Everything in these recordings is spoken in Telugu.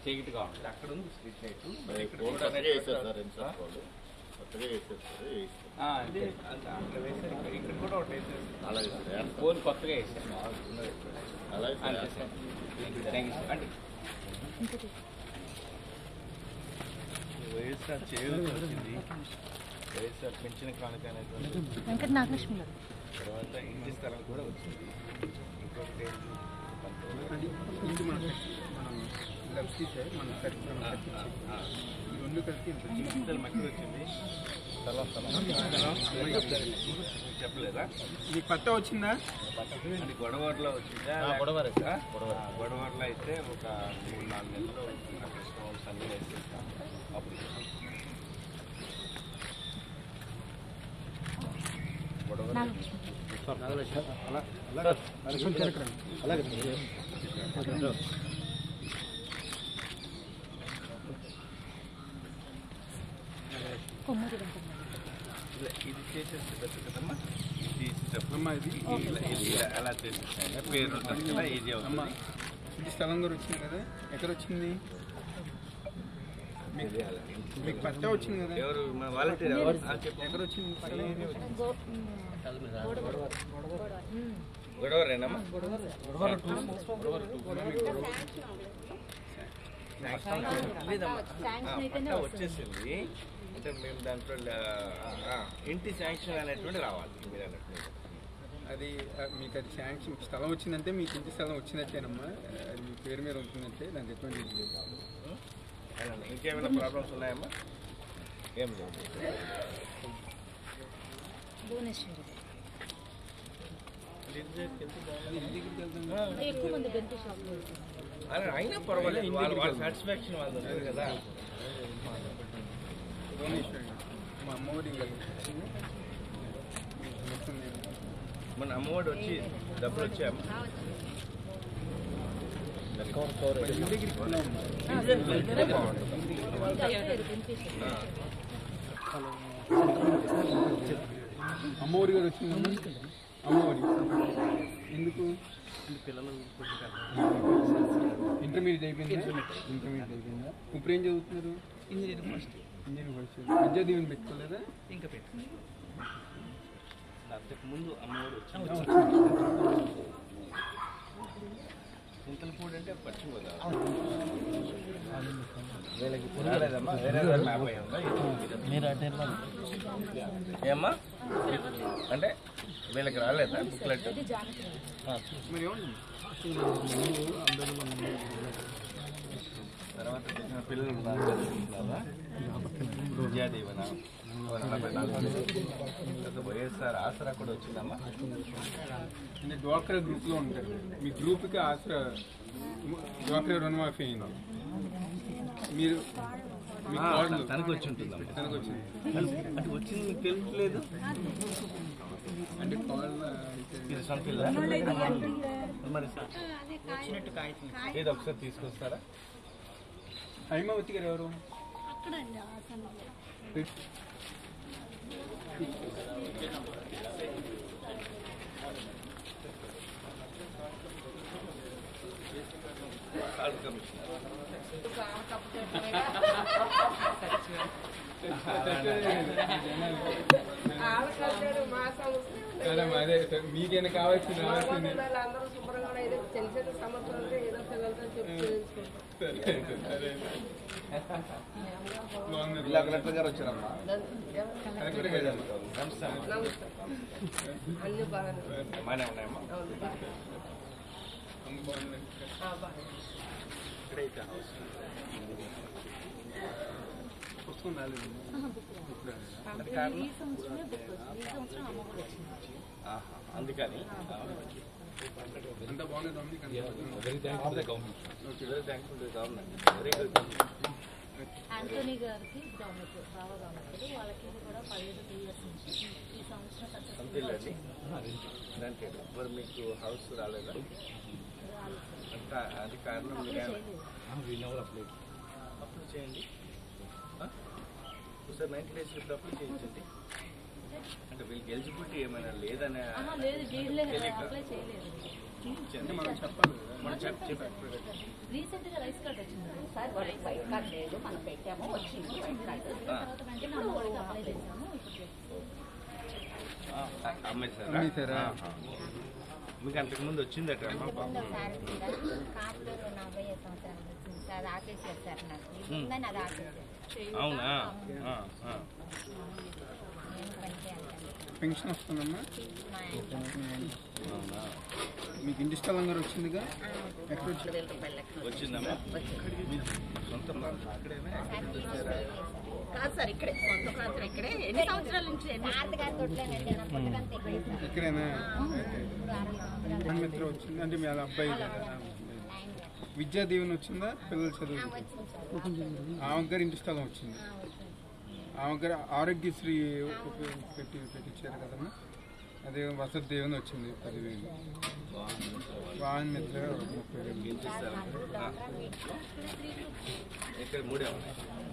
చీకటిగా ఉంటుంది అక్కడ ఉంది స్ట్రీట్ లైట్ ఇక్కడ ఫోన్ కూడా కొత్తగా వేసారు సార్ network- ఇన్సూరెన్స్ వాళ్ళు కొత్తగా వేసారు సార్ వేయిస్తారు ఆ, అంతే అంతే. అక్కడ వేశారు ఇక్కడ ఇక్కడ కూడా ఒకటి వేశారు అలాగే సార్ వేస్తాం. ఫోన్ కొత్తగా వేశారు అలాగే సార్ అంతే వేస్తాం. సార్ థ్యాంక్ యూ అంటే వైఎస్ఆర్ చేయవలసి వచ్చింది వైఎస్ఆర్ పెన్షన్ కానుక అనేటువంటి వెంకట నాగలక్ష్మి గారు తర్వాత ఇంటి స్థలం కూడా వచ్చింది ఇంకొకటి ఏంటి? అది ఇంటి మన మనం లబ్స్ సార్ మన ఖర్చు మనం ఆ, ఖర్చు ఆ, ఇచ్చేది. ఆ. ఈ రెండు కలిసి ఎంత ఇంటి స్థలం ఎక్కడ వచ్చింది స్థలం స్థలం చెప్పలేదా మీకు పత్తా వచ్చిందా అది గొడవలో వచ్చిందా ఆ, గొడవరే సార్. ఆ? గొడవరే. ఆ, గొడవలో అయితే ఒక మూడు నాలుగు నెలలు అక్కడ స్టోన్స్ అన్నీ వేసేస్తాం అప్పుడు గొడవ నాగలక్ష్మి కొమ్మూరి వెంకట ఇలా ఇది చేసేస్తే బెటర్ కదమ్మా ఇది తీసేటప్పుడు అమ్మా ఇది ఇలా ఇది ఇలా అలా చేసేస్తాను పేరు ఉంటుంది కదా ఈజీ అమ్మా అవుతుంది ఇది స్థలం కూడా వచ్చింది కదా ఎక్కడ వచ్చింది మీకు మీకు పత్తా వచ్చింది కదా ఎవరు మన వాలంటీర్ ఎవరు ఆ, చెప్పు ఎక్కడ వచ్చింది స్థలం ఏది వచ్చింది? గో గోడ గోడ గొడవరేనమ్మా లేదమ్మా శాంక్షన్ అయితేనే పట్టా వస్తుంది వచ్చేసింది అంటే మేము దాంట్లో ఆ, ఆ, ఇంటి శాంక్షన్ అనేటువంటి రావాలి మీరు అన్నట్టు అది ఆ, మీకు అది శాంక్షన్ స్థలం వచ్చిందంటే మీకు ఇంటి స్థలం వచ్చినట్టేనమ్మా అది మీ పేరు మీద ఉంటుందంటే దానికి ఎటువంటి ఇది లేదు అవునండి. ఇంకేమైనా ప్రాబ్లమ్స్ ఉన్నాయమ్మా ఏం లేదు భువనేశ్వరి ఎక్కువ మంది బెనిఫిషియర్స్ అలా అయినా పర్వాలేదు వాళ్ళు వాళ్ళ సాటిస్ఫాక్షన్ వాళ్ళు ఉంటుంది కదా భువనేశ్వరి మా అమ్మఒడి ఇల్లు. మొత్తం నేను మన అమ్మఒడి వచ్చి డబ్బులు వచ్చాయమ్మా మరి ఇంటి దగ్గరికి వెళ్ళామమ్మా. బెనిఫిషియర్ అమ్మఒడి గారు వచ్చిందమ్మా అమ్మఒడి ఎందుకు ఇంటర్మీడియట్ అయిపోయిందా ఇంటర్మీడియట్ అయిపోయిందా ఇప్పుడు ఏం చదువుతున్నారు ఇంజనీరింగ్ ఫస్ట్ ఇంజనీరింగ్ ఫస్ట్ విద్యా దీవెన పెట్టుకోలేదా ఇంకా పెట్టు అంతకు ముందు అమ్మఒడి వచ్చింది చింతలపూడి అంటే పశ్చిమ గోదావరి రాలేదమ్మా వేరే వేరే మ్యాప్ అయి ఉందా ఏమ్మా అంటే వీళ్ళకి రాలేదా బుక్లెట్ ఇది జానకి మరి ఏమండి తర్వాత చేసిన పిల్లలు ఉన్నారు చదువుకుంటున్నారా? విద్యాదీవన ఓ నలభై నాలుగు తర్వాత వైఎస్ఆర్ ఆసరా కూడా వచ్చిందమ్మా అంటే డ్వాక్రా గ్రూప్లో ఉంటారు మీ గ్రూప్కి ఆసరా డ్వాక్రా రుణమాఫీ అయింది మీరు మీ ఆ, కోడలు తనకు వచ్చి ఉంటుందమ్మా తనకు వచ్చింది అంటే వచ్చింది మీకు తెలుసలేదు అంటే కోడలు అయితే ఇది సొంత ఇల్లా? మరి ఏదో ఒకసారి తీసుకొస్తారా హైమావతి గారు ఎవరు కాదు కమిషనర్ కాదమ్మా, అదే సార్, మీకైనా కావాల్సింది రావాల్సింది అందరూ శుభ్రంగా ఏదో చిన్న చిన్న సమస్యలు ఉంటే ఏదో పిల్లలతో చెప్పి తెలుసుకుంటాం సరే సరే బాగుంది జిల్లా కలెక్టర్ గారు వచ్చారమ్మా కరెక్టే కదమ్మా. నమస్తే అమ్మా. నమస్కారం అన్ని బాగానే ఉన్నాయి. బాగానే ఉన్నాయమ్మా అవును బాగానే. అమ్మ బాగుంది ఆ, బాగానే. ఇక్కడైతే హౌస్ పుస్తకం రాలేదు ఇప్పుడు రాలేదా? ఈ సంవత్సరమే బుక్ వచ్చింది ఈ సంవత్సరం అమ్మ కూడా వచ్చింది ఆహా, అందుకని అంతా బాగుంది మీకు అంతా very thanks to the government very thanks to the government very good Antony గారికి గవర్నమెంట్ బావ గవర్నమెంట్ వాళ్ళకి కూడా పదిహేడు టూ ఇయర్స్ నుంచి ఈ సంవత్సరం సక్సెస్ఫుల్గా అంతేలేండి వచ్చింది దానికి మరి మీకు హౌస్ రాలేదా రాలేదు సార్. అంత అది కారణం అప్లై చేయలేదు అప్లై చేయండి ఆ? ఒకసారి నైన్టీ డేస్ ఇప్పుడు అప్లై చేయించండి అంటే వీళ్ళకి ఎలిజిబిలిటీ ఏమైనా లేదనే ఆహా, లేదు వీళ్ళే అప్లై చేయలేదు చేయించండి మనం చెప్పాలి కదా మనం చెప్పు చెప్పు రీసెంట్ గా రైస్ కార్డ్ వచ్చింది సార్ వాళ్ళకి వైట్ కార్డ్ లేదు మనం పెట్టాము వచ్చింది వైట్ కార్డ్ తర్వాత వెంటనే అమ్మఒడికి అప్లై చేసాము ఇప్పుడు చేస్తాము. అమ్మేశారా అమ్మేశారా? ఆహా. మీకు అంతకుముందు వచ్చిందట అమ్మ పాపం. ఒకసారి కూడా కార్డు నలభై ఐదు సంవత్సరాలు వచ్చింది సార్ ఆపేసారు సార్ నాకు ఇది ఉందని అది ఆపేసారు అవునా ఆ, ఆ. నేను పని చేయాలి పెన్షన్ వస్తుందమ్మా మా ఆయన అవునా మీకు ఇంటి స్థలం గారు వచ్చిందిగా ఎక్కడ వచ్చి వేల రూపాయలు లెక్క వచ్చిందమ్మా మీ సొంత మాట అక్కడేనా కాదు సార్ ఇక్కడే సొంత ప్రాంతం ఇక్కడే ఎన్ని సంవత్సరాల నుంచి ఎన్ని భారత గారి తొట్లేనండి నా పుట్టకంత ఎక్కడ సార్ ఇక్కడేనా ఇప్పుడు అరవై సంవత్సరాలు మిత్ర వచ్చింది అంటే మీ అబ్బాయి కదా ఆయన గారు. విద్యా దీవెన వచ్చిందా పిల్లల ఆ, చదువు వచ్చింది సార్ ఆమె గారి ఇంటి స్థలం వచ్చింది ఆ, వచ్చింది ఆమె గారు ఆరోగ్యశ్రీ ఒక- పెట్టి పెట్టించారు కదమ్మా అదే వసతి దీవెన వచ్చింది పదివేలు వాహన మిత్ర ముప్పై వేలు ఏం చేస్తారు ఆ. ఇక్కడ మూడే ఉన్నాయి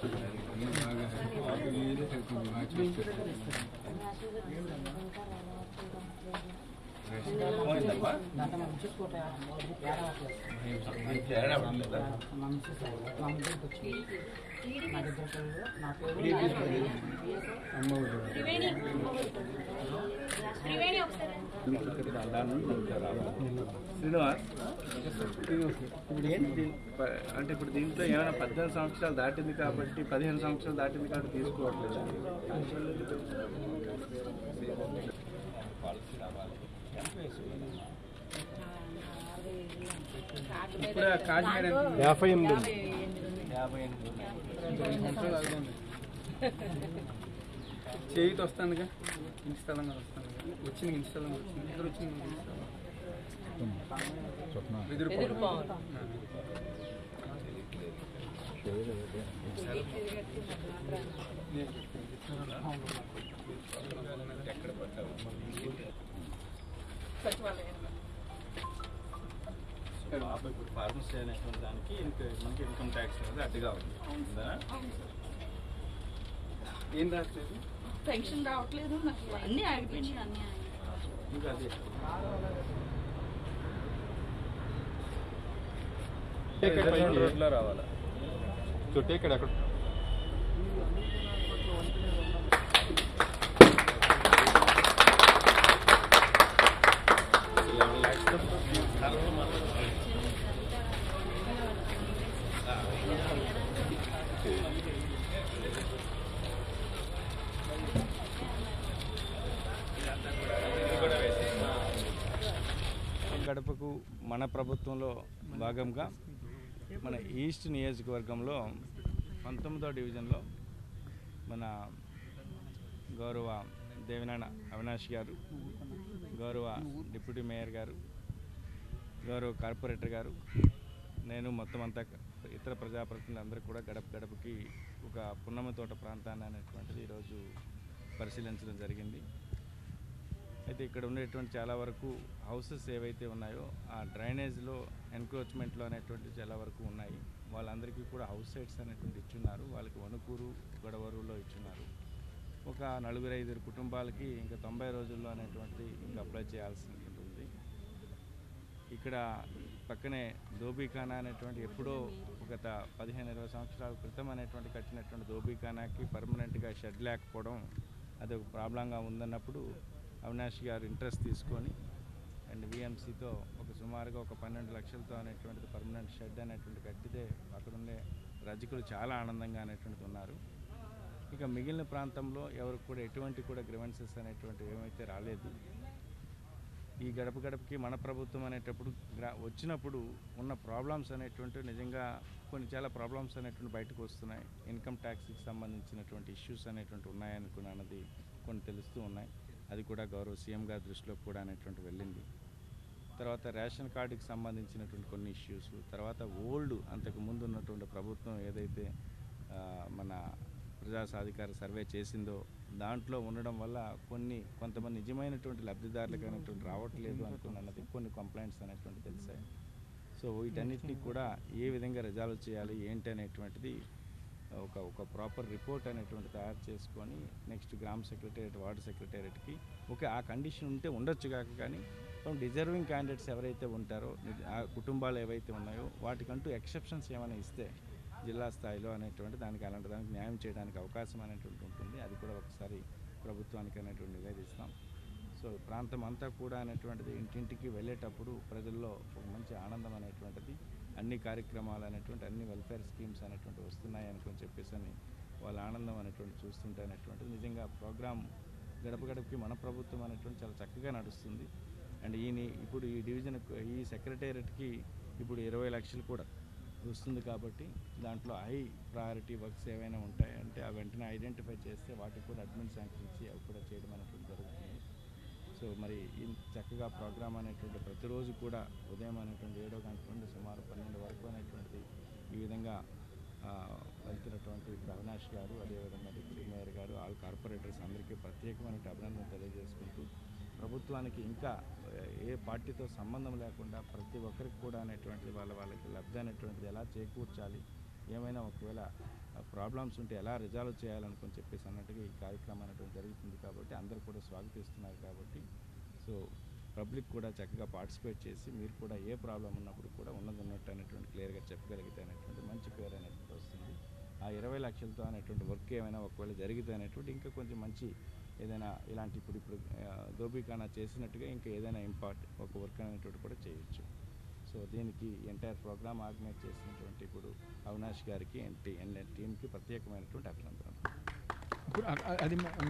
పోయిందమ్మా ఏం తేడా ఉండలేదా? అమ్మఒడి త్రివేణి త్రివేణి ఒకసారి శ్రీనివాస్ ఇప్పుడు ఏంటి ప- అంటే ఇప్పుడు దీంట్లో ఏమైనా పద్దెనిమిది సంవత్సరాలు దాటింది కాబట్టి పదిహేను సంవత్సరాలు దాటింది కాబట్టి తీసుకోవట్లేదు ఇప్పుడు ఆ కాశ్మీర్ ఎంత యాభై ఎనిమిది యాభై ఎనిమిది తొమ్మిది సంవత్సరాలు అవుతుంది చేయితో వస్తుందిగా ఇంటి స్థలం కూడా వస్తుందిగా వచ్చింది ఇంటి స్థలం కూడా వచ్చింది ఇక్కడ వచ్చింది ఇంటి స్థలం వెదురుపాడు. ఆ. ఎక్కడ పట్టాలి ఇప్పుడు ఫార్మసీ అనేటువంటి దానికి ఇంక- మనకి ఇన్కమ్ ట్యాక్స్ అనేది అడ్డుగా ఉంది ఉందా? ఏం రాలేదు పెన్షన్ రావట్లేదు నాకు అన్ని ఆగిపోయినాయి అన్నీ ఆయన ఇంకా అదే రోడ్లో రావాలా టేక్ అక్కడ గడపకు మన ప్రభుత్వంలో భాగంగా మన ఈస్ట్ నియోజకవర్గంలో పంతొమ్మిదో డివిజన్లో మన గౌరవ దేవినాన అవినాష్ గారు గౌరవ డిప్యూటీ మేయర్ గారు గౌరవ కార్పొరేటర్ గారు నేను మొత్తం అంతా ఇతర ప్రజాప్రతినిధులు అందరూ కూడా గడప గడపకి ఒక పున్నమ తోట ప్రాంతాన్ని అనేటువంటిది ఈరోజు పరిశీలించడం జరిగింది అయితే ఇక్కడ ఉండేటువంటి చాలా వరకు హౌసెస్ ఏవైతే ఉన్నాయో ఆ డ్రైనేజ్లో ఎన్క్రోచ్మెంట్లో అనేటువంటి చాలా వరకు ఉన్నాయి వాళ్ళందరికీ కూడా హౌస్ సైట్స్ అనేటువంటి ఇచ్చున్నారు వాళ్ళకి వణుకూరు గొడవరులో ఇచ్చున్నారు ఒక నలుగురు ఐదుగురు కుటుంబాలకి ఇంకా తొంభై రోజుల్లో అనేటువంటిది ఇంకా అప్లై చేయాల్సినటువంటి ఉంది ఇక్కడ పక్కనే దోబీఖానా అనేటువంటి ఎప్పుడో గత పదిహేను ఇరవై సంవత్సరాల క్రితం అనేటువంటి కట్టినటువంటి దోబీఖానాకి పర్మనెంట్గా షెడ్ లేకపోవడం అది ఒక ప్రాబ్లంగా ఉందన్నప్పుడు అవినాష్ గారు ఇంట్రెస్ట్ తీసుకొని అండ్ విఎంసీతో ఒక సుమారుగా ఒక పన్నెండు లక్షలతో అనేటువంటిది పర్మనెంట్ షెడ్ అనేటువంటి కట్టితే అక్కడ ఉండే రజకులు చాలా ఆనందంగా అనేటువంటిది ఉన్నారు ఇక మిగిలిన ప్రాంతంలో ఎవరికి కూడా ఎటువంటి కూడా గ్రివెన్సెస్ అనేటువంటివి ఏమైతే రాలేదు ఈ గడప గడపకి మన ప్రభుత్వం అనేటప్పుడు గ్రా వచ్చినప్పుడు ఉన్న ప్రాబ్లమ్స్ అనేటువంటి నిజంగా కొన్ని చాలా ప్రాబ్లమ్స్ అనేటువంటి బయటకు వస్తున్నాయి ఇన్కమ్ ట్యాక్స్కి సంబంధించినటువంటి ఇష్యూస్ అనేటువంటి ఉన్నాయనుకున్న అన్నది కొన్ని తెలుస్తూ ఉన్నాయి అది కూడా గౌరవ సీఎం గారి దృష్టిలో కూడా అనేటువంటి వెళ్ళింది తర్వాత రేషన్ కార్డుకి సంబంధించినటువంటి కొన్ని ఇష్యూస్ తర్వాత ఓల్డ్ అంతకు ముందు ఉన్నటువంటి ప్రభుత్వం ఏదైతే ఆ, మన ప్రజా సాధికార సర్వే చేసిందో దాంట్లో ఉండడం వల్ల కొన్ని కొంతమంది నిజమైనటువంటి లబ్ధిదారులకు అనేటువంటి రావట్లేదు అనుకున్నది కొన్ని కంప్లైంట్స్ అనేటువంటి తెలిసాయి సో వీటన్నిటిని కూడా ఏ విధంగా రిజాల్వ్ చేయాలి ఏంటి అనేటువంటిది ఒక ఒక ప్రాపర్ రిపోర్ట్ అనేటువంటి తయారు చేసుకొని నెక్స్ట్ గ్రామ సెక్రటేరియట్ వార్డు సెక్రటేరియట్కి ఓకే ఆ కండిషన్ ఉంటే ఉండొచ్చు కాక కానీ డిజర్వింగ్ క్యాండిడేట్స్ ఎవరైతే ఉంటారో ని- ఆ కుటుంబాలు ఏవైతే ఉన్నాయో వాటికంటూ ఎక్సెప్షన్స్ ఏమైనా ఇస్తే జిల్లా స్థాయిలో అనేటువంటి దానికి అలాంటి దానికి న్యాయం చేయడానికి అవకాశం అనేటువంటి ఉంటుంది అది కూడా ఒకసారి ప్రభుత్వానికి అనేటువంటి నివేదిస్తాం సో ప్రాంతం అంతా కూడా అనేటువంటిది ఇంటింటికి వెళ్ళేటప్పుడు ప్రజల్లో ఒక మంచి ఆనందం అనేటువంటిది అన్ని కార్యక్రమాలు అనేటువంటి అన్ని వెల్ఫేర్ స్కీమ్స్ అనేటువంటి వస్తున్నాయి అనుకొని చెప్పేసి అని వాళ్ళ ఆనందం అనేటువంటి చూస్తుంటే అనేటువంటిది నిజంగా ప్రోగ్రామ్ గడప గడపకి మన ప్రభుత్వం అనేటువంటి చాలా చక్కగా నడుస్తుంది అండ్ ఈయన ఇప్పుడు ఈ డివిజన్ ఈ సెక్రటేరియట్కి ఇప్పుడు ఇరవై లక్షలు కూడా వస్తుంది కాబట్టి దాంట్లో హై ప్రయారిటీ వర్క్స్ ఏవైనా ఉంటాయంటే ఆ వెంటనే ఐడెంటిఫై చేస్తే వాటికి కూడా అడ్మిన్ శాంక్షన్ ఇచ్చి అవి కూడా చేయడం అనేటువంటి జరుగుతుంది సో మరి ఈ చక్కగా ప్రోగ్రామ్ అనేటువంటి ప్రతిరోజు కూడా ఉదయం అనేటువంటి ఏడో గంటల నుండి సుమారు పన్నెండు వరకు అనేటువంటిది ఈ విధంగా ఆ, వెళ్తున్నటువంటి ఇప్పుడు అవినాష్ గారు అదేవిధంగా డిప్యూటీ మేయర్ గారు ఆల్ కార్పొరేటర్స్ అందరికీ ప్రత్యేకమైన అభినందనలు తెలియజేసుకుంటూ ప్రభుత్వానికి ఇంకా ఆ, ఏ పార్టీతో సంబంధం లేకుండా ప్రతి ఒక్కరికి కూడా అనేటువంటిది వాళ్ళ వాళ్ళకి లబ్ధి అనేటువంటిది ఎలా చేకూర్చాలి ఏమైనా ఒకవేళ ప్రాబ్లమ్స్ ఉంటే ఎలా రిజాల్వ్ చేయాలనుకొని చెప్పేసి అన్నట్టుగా ఈ కార్యక్రమం అనేటువంటి జరుగుతుంది కాబట్టి అందరూ కూడా స్వాగతిస్తున్నారు కాబట్టి సో పబ్లిక్ కూడా చక్కగా పార్టిసిపేట్ చేసి మీరు కూడా ఏ ప్రాబ్లం ఉన్నప్పుడు కూడా ఉన్నది ఉన్నట్టు అనేటువంటి క్లియర్గా చెప్పగలిగితే అనేటువంటి మంచి పేరు అనేటువంటి వస్తుంది ఆ ఇరవై లక్షలతో అనేటువంటి వర్క్ ఏమైనా ఒకవేళ జరిగితే అనేటువంటి ఇంకా కొంచెం మంచి ఏదైనా ఇలాంటి ఇప్పుడు ఇప్పుడు ఆ, దోబీఖానా చేసినట్టుగా ఇంకా ఏదైనా ఇంపార్ట్ ఒక వర్క్ అనేటువంటి కూడా చేయొచ్చు సో దీనికి ఎంటైర్ ప్రోగ్రామ్ ఆర్గనైజ్ చేసినటువంటి ఇప్పుడు అవినాష్ గారికి ఎన్టీ టీంకి ప్రత్యేకమైనటువంటి అభినందనలు ఇప్పుడు అ- అది